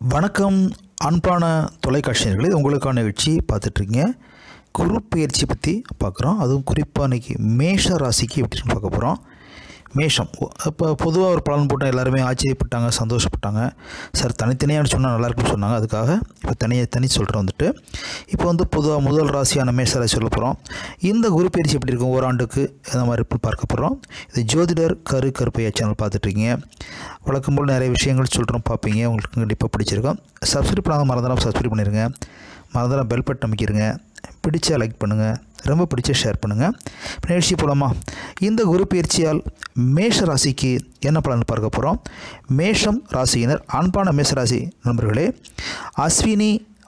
வணக்கம் அன்பான தொலைக்காட்சியர்களே உங்களுக்கான நிகழ்ச்சி பார்த்துட்ருக்கீங்க குரு பயிற்சி பற்றி பார்க்குறோம் அதுவும் குறிப்பாக இன்றைக்கி மேஷ ராசிக்கு எப்படின்னு பார்க்க போகிறோம் மேஷம் இப்போ பொதுவாக ஒரு பலன் போட்டால் எல்லாருமே ஆச்சரியப்பட்டாங்க சந்தோஷப்பட்டாங்க சார் தனித்தனியாக சொன்னால் நல்லாயிருக்குன்னு சொன்னாங்க அதுக்காக இப்போ தனியாக தனி சொல்கிறேன் வந்துட்டு இப்போ வந்து பொதுவாக முதல் ராசியான மேஷ ராசி சொல்ல போகிறோம் இந்த குரு பயிற்சி எப்படி இருக்கும் ஓராண்டுக்கு இந்த மாதிரி இப்படி பார்க்க போகிறோம் இது ஜோதிடர் கரு கருப்பையா சேனல் பார்த்துட்ருக்கீங்க வழக்கம் போல் நிறைய விஷயங்கள் சொல்கிறோம் பார்ப்பீங்க உங்களுக்கு கண்டிப்பாக பிடிச்சிருக்கும் சப்ஸ்கிரைப் பண்ணாத மறந்துடாம சப்ஸ்கிரைப் பண்ணிடுங்க மறந்துடாம பெல் பட்டன் அமைக்கிருங்க பிடிச்சா லைக் பண்ணுங்கள் ரொம்ப பிடிச்ச ஷேர் பண்ணுங்கள் நிகழ்ச்சி போலாமா இந்த குரு பயிற்சியால் மேஷ ராசிக்கு என்ன பலன் பார்க்க போகிறோம் மேஷம் ராசியினர் அன்பான மேஷ ராசி நண்பர்களே அஸ்வினி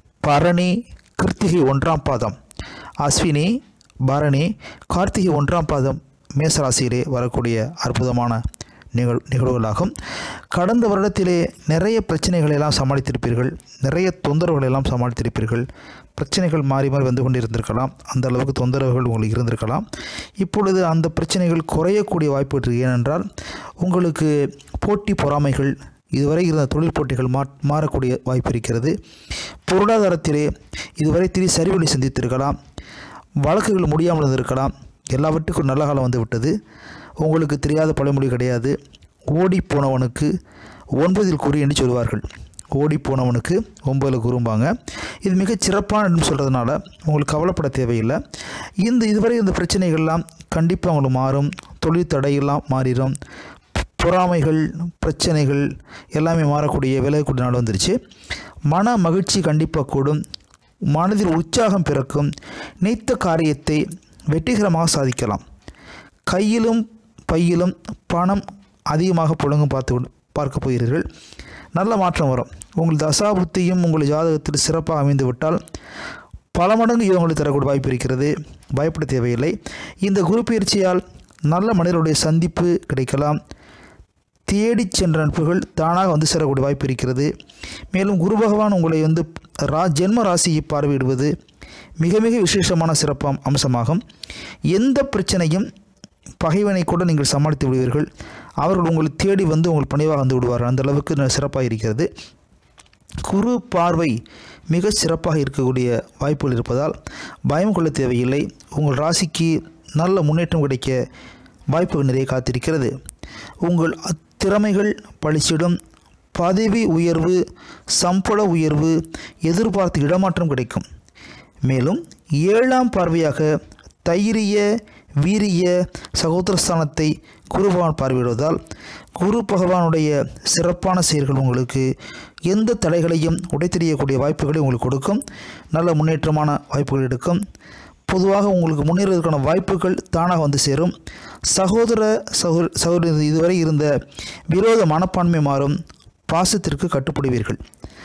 பரணி கிருத்திகை ஒன்றாம் பாதம் அஸ்வினி பரணி கார்த்திகை ஒன்றாம் பாதம் மேச ராசியிலே வரக்கூடிய அற்புதமான நிகழ் நிகழ்வுகளாகும் கடந்த வருடத்திலே நிறைய பிரச்சனைகளை எல்லாம் சமாளித்திருப்பீர்கள் நிறைய தொந்தரவுகளை எல்லாம் சமாளித்திருப்பீர்கள் பிரச்சனைகள் மாறி மாறி வந்து கொண்டு இருந்திருக்கலாம் அந்த அளவுக்கு தொந்தரவுகள் உங்களுக்கு இருந்திருக்கலாம் இப்பொழுது அந்த பிரச்சனைகள் குறையக்கூடிய வாய்ப்பு இருக்கு ஏனென்றால் உங்களுக்கு போட்டி பொறாமைகள் இதுவரை இருந்த தொழில் போட்டிகள் மா மாறக்கூடிய வாய்ப்பு இருக்கிறது பொருளாதாரத்திலே இதுவரை திரி சரிவழி சந்தித்திருக்கலாம் வழக்குகள் முடியாமல் இருந்திருக்கலாம் எல்லாவற்றுக்கும் நல்ல காலம் வந்து விட்டது உங்களுக்கு தெரியாத பழமொழி கிடையாது ஓடி போனவனுக்கு ஒன்பதில் குறி என்று சொல்வார்கள் ஓடி போனவனுக்கு ஒன்பதில் குறும்பாங்க இது மிகச் சிறப்பான சொல்கிறதுனால உங்களுக்கு கவலைப்பட தேவையில்லை இந்த இதுவரை இந்த பிரச்சனைகள்லாம் கண்டிப்பாக உங்களுக்கு மாறும் தொழில் தடையெல்லாம் மாறிடும் பொறாமைகள் பிரச்சனைகள் எல்லாமே மாறக்கூடிய விலகக்கூடிய நாள் வந்துருச்சு மன மகிழ்ச்சி கண்டிப்பாக கூடும் மனதில் உற்சாகம் பிறக்கும் நினைத்த காரியத்தை வெற்றிகரமாக சாதிக்கலாம் கையிலும் பையிலும் பணம் அதிகமாக புழங்கும் பார்த்து பார்க்க போகிறீர்கள் நல்ல மாற்றம் வரும் உங்கள் தசாபுத்தியும் உங்கள் ஜாதகத்தில் சிறப்பாக அமைந்து விட்டால் பல மடங்கு இது உங்களுக்கு தரக்கூடிய வாய்ப்பு இருக்கிறது பயப்பட தேவையில்லை இந்த குரு பயிற்சியால் நல்ல மனிதர்களுடைய சந்திப்பு கிடைக்கலாம் தேடிச் சென்ற நட்புகள் தானாக வந்து சேரக்கூடிய வாய்ப்பு இருக்கிறது மேலும் குரு பகவான் உங்களை வந்து ரா ஜென்ம ராசியை பார்வையிடுவது மிக மிக விசேஷமான சிறப்பாம் அம்சமாகும் எந்த பிரச்சனையும் பகைவனை கூட நீங்கள் சமாளித்து விடுவீர்கள் அவர்கள் உங்களை தேடி வந்து உங்கள் பணிவாக வந்து விடுவார்கள் அந்த அளவுக்கு சிறப்பாக இருக்கிறது குரு பார்வை மிக சிறப்பாக இருக்கக்கூடிய வாய்ப்புகள் இருப்பதால் பயம் கொள்ள தேவையில்லை உங்கள் ராசிக்கு நல்ல முன்னேற்றம் கிடைக்க வாய்ப்புகள் நிறைய காத்திருக்கிறது உங்கள் திறமைகள் பழிச்சிடும் பதவி உயர்வு சம்பள உயர்வு எதிர்பார்த்த இடமாற்றம் கிடைக்கும் மேலும் ஏழாம் பார்வையாக தைரிய வீரிய சகோதரஸ்தானத்தை குரு பகவான் பார்வையிடுவதால் குரு பகவானுடைய சிறப்பான செயல்கள் உங்களுக்கு எந்த தடைகளையும் உடைத்தெறியக்கூடிய வாய்ப்புகளை உங்களுக்கு கொடுக்கும் நல்ல முன்னேற்றமான வாய்ப்புகள் எடுக்கும் பொதுவாக உங்களுக்கு முன்னேறுவதற்கான வாய்ப்புகள் தானாக வந்து சேரும் சகோதர சகோ சகோதர இதுவரை இருந்த விரோத மனப்பான்மை மாறும் பாசத்திற்கு கட்டுப்படுவீர்கள்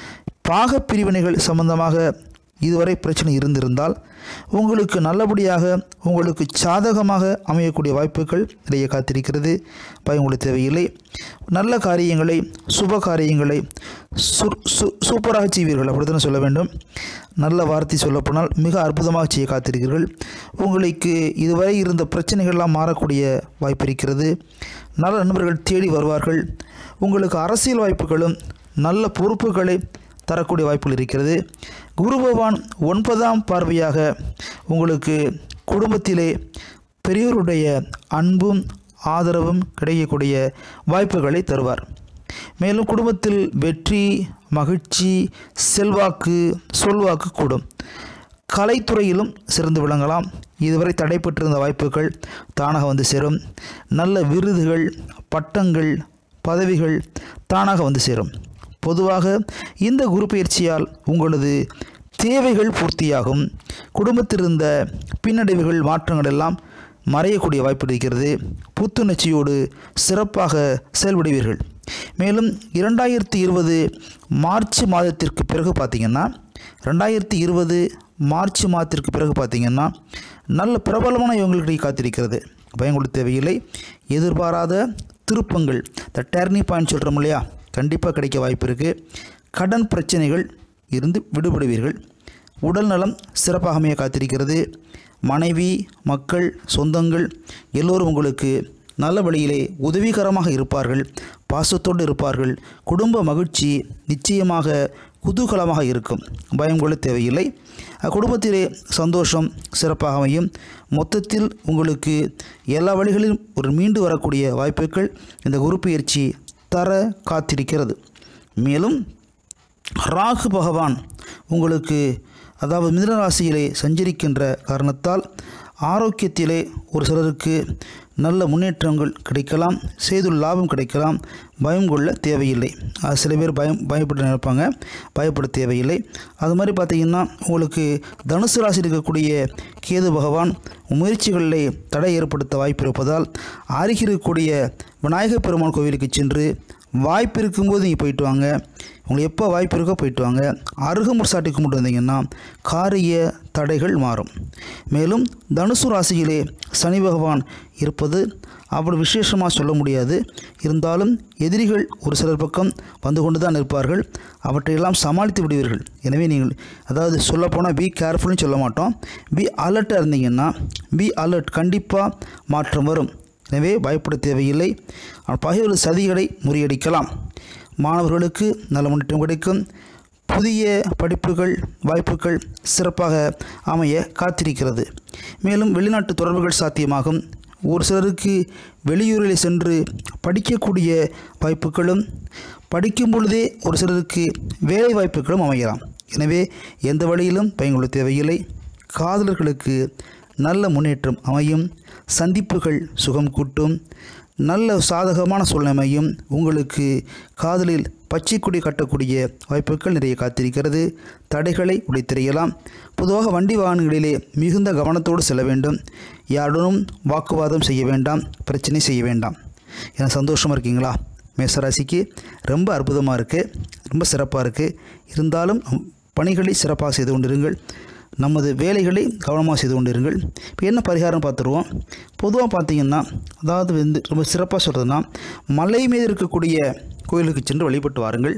பாக பிரிவினைகள் சம்பந்தமாக இதுவரை பிரச்சனை இருந்திருந்தால் உங்களுக்கு நல்லபடியாக உங்களுக்கு சாதகமாக அமையக்கூடிய வாய்ப்புகள் நிறைய காத்திருக்கிறது பயம் உங்களுக்கு தேவையில்லை நல்ல காரியங்களை சுப காரியங்களை சு சு சூப்பராக செய்வீர்கள் அப்படித்தான் சொல்ல வேண்டும் நல்ல வார்த்தை சொல்லப்போனால் மிக அற்புதமாக செய்ய காத்திருக்கிறீர்கள் உங்களுக்கு இதுவரை இருந்த பிரச்சனைகள்லாம் மாறக்கூடிய வாய்ப்பு இருக்கிறது நல்ல நண்பர்கள் தேடி வருவார்கள் உங்களுக்கு அரசியல் வாய்ப்புகளும் நல்ல பொறுப்புகளை தரக்கூடிய வாய்ப்புகள் இருக்கிறது குரு பகவான் ஒன்பதாம் பார்வையாக உங்களுக்கு குடும்பத்திலே பெரியோருடைய அன்பும் ஆதரவும் கிடைக்கக்கூடிய வாய்ப்புகளை தருவார் மேலும் குடும்பத்தில் வெற்றி மகிழ்ச்சி செல்வாக்கு சொல்வாக்கு கூடும் கலைத்துறையிலும் சிறந்து விளங்கலாம் இதுவரை தடைப்பட்டிருந்த வாய்ப்புகள் தானாக வந்து சேரும் நல்ல விருதுகள் பட்டங்கள் பதவிகள் தானாக வந்து சேரும் பொதுவாக இந்த குரு பயிற்சியால் உங்களது தேவைகள் பூர்த்தியாகும் குடும்பத்தில் இருந்த பின்னடைவுகள் மாற்றங்கள் எல்லாம் மறையக்கூடிய வாய்ப்பு இருக்கிறது புத்துணர்ச்சியோடு சிறப்பாக செயல்படுவீர்கள் மேலும் இரண்டாயிரத்தி இருபது மார்ச் மாதத்திற்கு பிறகு பார்த்திங்கன்னா ரெண்டாயிரத்தி இருபது மார்ச் மாதத்திற்கு பிறகு பார்த்திங்கன்னா நல்ல பிரபலமான இவங்களுக்கு காத்திருக்கிறது பயங்கொள்ள தேவையில்லை எதிர்பாராத திருப்பங்கள் த டர்னி பாயிண்ட் சொல்கிறோம் இல்லையா கண்டிப்பாக கிடைக்க வாய்ப்பு இருக்குது கடன் பிரச்சனைகள் இருந்து விடுபடுவீர்கள் உடல் நலம் சிறப்பாக அமைய காத்திருக்கிறது மனைவி மக்கள் சொந்தங்கள் எல்லோரும் உங்களுக்கு நல்ல வழியிலே உதவிகரமாக இருப்பார்கள் பாசத்தோடு இருப்பார்கள் குடும்ப மகிழ்ச்சி நிச்சயமாக குதூகலமாக இருக்கும் பயம் கொள்ள தேவையில்லை அஹ் குடும்பத்திலே சந்தோஷம் சிறப்பாக அமையும் மொத்தத்தில் உங்களுக்கு எல்லா வழிகளிலும் ஒரு மீண்டு வரக்கூடிய வாய்ப்புகள் இந்த குரு பயிற்சி தர காத்திருக்கிறது மேலும் ராகு பகவான் உங்களுக்கு அதாவது மிதுன ராசியிலே சஞ்சரிக்கின்ற காரணத்தால் ஆரோக்கியத்திலே ஒரு சிலருக்கு நல்ல முன்னேற்றங்கள் கிடைக்கலாம் செய்துள்ள லாபம் கிடைக்கலாம் பயம் கொள்ள தேவையில்லை அது சில பேர் பயம் பயப்பட்டு நினைப்பாங்க பயப்பட தேவையில்லை அது மாதிரி பார்த்திங்கன்னா உங்களுக்கு தனுசு ராசி இருக்கக்கூடிய கேது பகவான் முயற்சிகளிலே தடை ஏற்படுத்த வாய்ப்பு இருப்பதால் அருகில் இருக்கக்கூடிய விநாயகர் பெருமாள் கோவிலுக்கு சென்று வாய்ப்பு இருக்கும்போது நீங்கள் போயிட்டு வாங்க உங்களுக்கு எப்போ வாய்ப்பு இருக்கோ போயிட்டு வாங்க அருகமுர் சாட்டி கும்பிட்டு வந்தீங்கன்னா காரிய தடைகள் மாறும் மேலும் தனுசு ராசியிலே சனி பகவான் இருப்பது அப்படி விசேஷமாக சொல்ல முடியாது இருந்தாலும் எதிரிகள் ஒரு சிலர் பக்கம் வந்து கொண்டு தான் இருப்பார்கள் அவற்றையெல்லாம் சமாளித்து விடுவீர்கள் எனவே நீங்கள் அதாவது சொல்லப்போனால் பி கேர்ஃபுல்னு சொல்ல மாட்டோம் பி அலர்ட்டாக இருந்தீங்கன்னா பி அலர்ட் கண்டிப்பாக மாற்றம் வரும் எனவே பயப்பட தேவையில்லை பகைவர் சதிகளை முறியடிக்கலாம் மாணவர்களுக்கு நல்ல முன்னேற்றம் கிடைக்கும் புதிய படிப்புகள் வாய்ப்புகள் சிறப்பாக அமைய காத்திருக்கிறது மேலும் வெளிநாட்டு தொடர்புகள் சாத்தியமாகும் ஒரு சிலருக்கு வெளியூரில் சென்று படிக்கக்கூடிய வாய்ப்புகளும் படிக்கும் பொழுதே ஒரு சிலருக்கு வேலை வாய்ப்புகளும் அமையலாம் எனவே எந்த வழியிலும் பயங்கொள்ள தேவையில்லை காதலர்களுக்கு நல்ல முன்னேற்றம் அமையும் சந்திப்புகள் சுகம் கூட்டும் நல்ல சாதகமான சூழ்நிலையும் உங்களுக்கு காதலில் பச்சை கொடி கட்டக்கூடிய வாய்ப்புகள் நிறைய காத்திருக்கிறது தடைகளை உடைத்தெறியலாம் பொதுவாக வண்டி வாகனங்களிலே மிகுந்த கவனத்தோடு செல்ல வேண்டும் யாருடனும் வாக்குவாதம் செய்ய வேண்டாம் பிரச்சனை செய்ய வேண்டாம் என சந்தோஷமாக இருக்கீங்களா மேசராசிக்கு ரொம்ப அற்புதமாக இருக்குது ரொம்ப சிறப்பாக இருக்குது இருந்தாலும் பணிகளை சிறப்பாக செய்து கொண்டிருங்கள் நமது வேலைகளை கவனமாக செய்து கொண்டிருங்கள் இப்போ என்ன பரிகாரம் பார்த்துருவோம் பொதுவாக பார்த்தீங்கன்னா அதாவது வந்து ரொம்ப சிறப்பாக சொல்கிறதுனா மலை மீது இருக்கக்கூடிய கோயிலுக்கு சென்று வழிபட்டு வாருங்கள்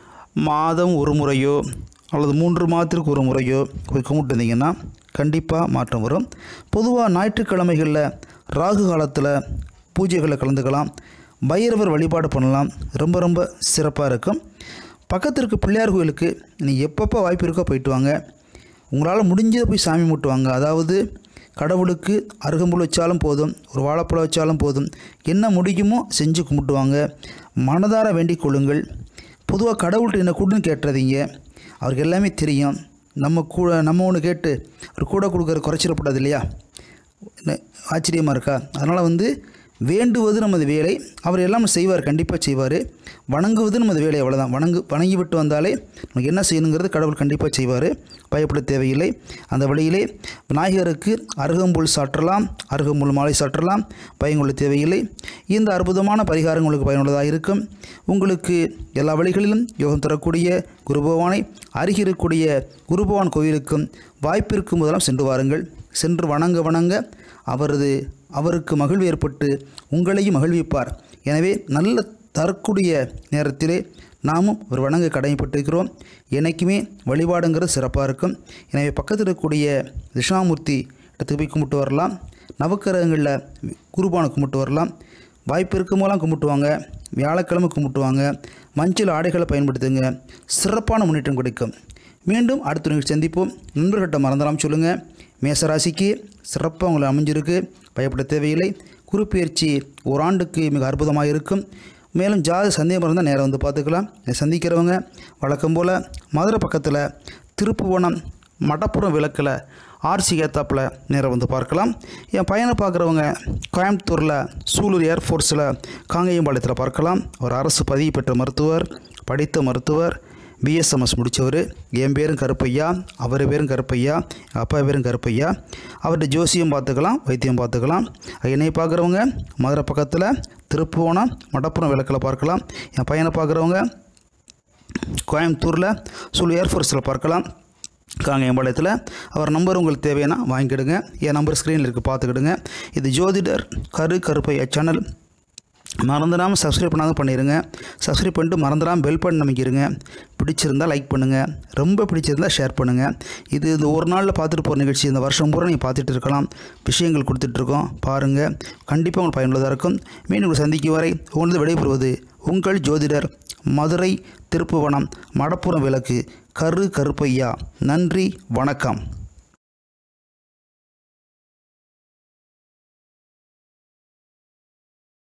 மாதம் ஒரு முறையோ அல்லது மூன்று மாதத்திற்கு ஒரு முறையோ போய் கும்பிட்டு வந்தீங்கன்னா கண்டிப்பாக மாற்றம் வரும் பொதுவாக ஞாயிற்றுக்கிழமைகளில் ராகு காலத்தில் பூஜைகளில் கலந்துக்கலாம் பைரவர் வழிபாடு பண்ணலாம் ரொம்ப ரொம்ப சிறப்பாக இருக்கும் பக்கத்திற்கு பிள்ளையார் கோயிலுக்கு நீ எப்பப்போ வாய்ப்பு இருக்கோ போயிட்டு வாங்க உங்களால் முடிஞ்சதை போய் சாமி முட்டுவாங்க அதாவது கடவுளுக்கு அருகம்புல் வச்சாலும் போதும் ஒரு வாழைப்பழம் வச்சாலும் போதும் என்ன முடியுமோ செஞ்சு கும்பிட்டுவாங்க மனதார வேண்டிக் கொள்ளுங்கள் பொதுவாக கடவுள்கிட்ட என்ன கூடுன்னு கேட்டுறதீங்க அவருக்கு எல்லாமே தெரியும் நம்ம கூட நம்ம ஒன்று கேட்டு அவர் கூட கொடுக்குற குறைச்சிடப்படாது இல்லையா என்ன ஆச்சரியமாக இருக்கா அதனால் வந்து வேண்டுவது நமது வேலை அவர் எல்லாம் செய்வார் கண்டிப்பாக செய்வார் வணங்குவது நமது வேலை அவ்வளோதான் வணங்கு வணங்கி விட்டு வந்தாலே நமக்கு என்ன செய்யணுங்கிறது கடவுள் கண்டிப்பாக செய்வார் பயப்பட தேவையில்லை அந்த வழியிலே விநாயகருக்கு அருகம்புல் சாற்றலாம் அருகம்புல் மாலை சாற்றலாம் பயங்கொள்ள தேவையில்லை இந்த அற்புதமான பரிகாரம் உங்களுக்கு பயனுள்ளதாக இருக்கும் உங்களுக்கு எல்லா வழிகளிலும் யோகம் தரக்கூடிய குரு பகவானை அருகிருக்கக்கூடிய குரு பகவான் கோவிலுக்கும் வாய்ப்பு இருக்கும் போதெல்லாம் சென்று வாருங்கள் சென்று வணங்க வணங்க அவரது அவருக்கு மகிழ்வு ஏற்பட்டு உங்களையும் மகிழ்விப்பார் எனவே நல்ல தரக்கூடிய நேரத்திலே நாமும் ஒரு வணங்க கடமைப்பட்டிருக்கிறோம் என்றைக்குமே வழிபாடுங்கிறது சிறப்பாக இருக்கும் எனவே பக்கத்தில் இருக்கக்கூடிய திஷாமூர்த்தி இடத்துக்கு போய் கும்பிட்டு வரலாம் நவக்கிரகங்களில் குருபானை கும்பிட்டு வரலாம் வாய்ப்பு இருக்கும்போதெல்லாம் கும்பிட்டுவாங்க வியாழக்கிழமை கும்பிட்டுவாங்க மஞ்சள் ஆடைகளை பயன்படுத்துங்க சிறப்பான முன்னேற்றம் கிடைக்கும் மீண்டும் அடுத்த நிகழ்ச்சி சந்திப்போம் நண்பர்கிட்ட மறந்தலாம் சொல்லுங்கள் மேசராசிக்கு சிறப்பாக உங்களை அமைஞ்சிருக்கு பயப்பட தேவையில்லை குறுப்பெயர்ச்சி ஓராண்டுக்கு மிக அற்புதமாக இருக்கும் மேலும் ஜாதி சந்தேகம் இருந்தால் நேரம் வந்து பார்த்துக்கலாம் இதை சந்திக்கிறவங்க வழக்கம் போல் மதுரை பக்கத்தில் திருப்புவனம் மடப்புறம் விளக்கில் ஆர்சி ஏத்தாப்பில் நேரம் வந்து பார்க்கலாம் என் பையனை பார்க்குறவங்க கோயம்புத்தூரில் சூலூர் ஏர்ஃபோர்ஸில் காங்கேயம்பாளையத்தில் பார்க்கலாம் ஒரு அரசு பதிவு பெற்ற மருத்துவர் படித்த மருத்துவர் பிஎஸ்எம்எஸ் முடித்தவர் என் பேரும் கருப்பையா அவர் பேரும் கருப்பையா எங்கள் அப்பா பேரும் கருப்பையா அவர்கிட்ட ஜோசியம் பார்த்துக்கலாம் வைத்தியம் பார்த்துக்கலாம் என்னை பார்க்குறவங்க மதுரை பக்கத்தில் திருப்புவனம் மடப்புறம் விளக்கில் பார்க்கலாம் என் பையனை பார்க்குறவங்க கோயம்புத்தூரில் சூழ் ஏர்ஃபோர்ஸில் பார்க்கலாம் காங்கேயம்பாளையத்தில் அவர் நம்பர் உங்களுக்கு தேவைன்னா வாங்கிக்கிடுங்க என் நம்பர் ஸ்க்ரீனில் இருக்குது பார்த்துக்கிடுங்க இது ஜோதிடர் கரு கருப்பையா சேனல் மறந்துடாமல் சப்ஸ்கிரைப் பண்ணாத பண்ணிடுங்க சப்ஸ்கிரைப் பண்ணிட்டு மறந்துடாமல் பெல் பட்டன் அமைக்கிருங்க பிடிச்சிருந்தால் லைக் பண்ணுங்கள் ரொம்ப பிடிச்சிருந்தால் ஷேர் பண்ணுங்கள் இது இந்த ஒரு நாளில் பார்த்துட்டு போகிற நிகழ்ச்சி இந்த வருஷம் பூரா நீங்கள் பார்த்துட்டு இருக்கலாம் விஷயங்கள் கொடுத்துட்ருக்கோம் பாருங்கள் கண்டிப்பாக உங்களுக்கு பயனுள்ளதாக இருக்கும் மீண்டும் உங்களை சந்திக்கும் வரை உங்களது விடைபெறுவது உங்கள் ஜோதிடர் மதுரை திருப்புவனம் மடப்புறம் விளக்கு கரு கருப்பையா நன்றி வணக்கம்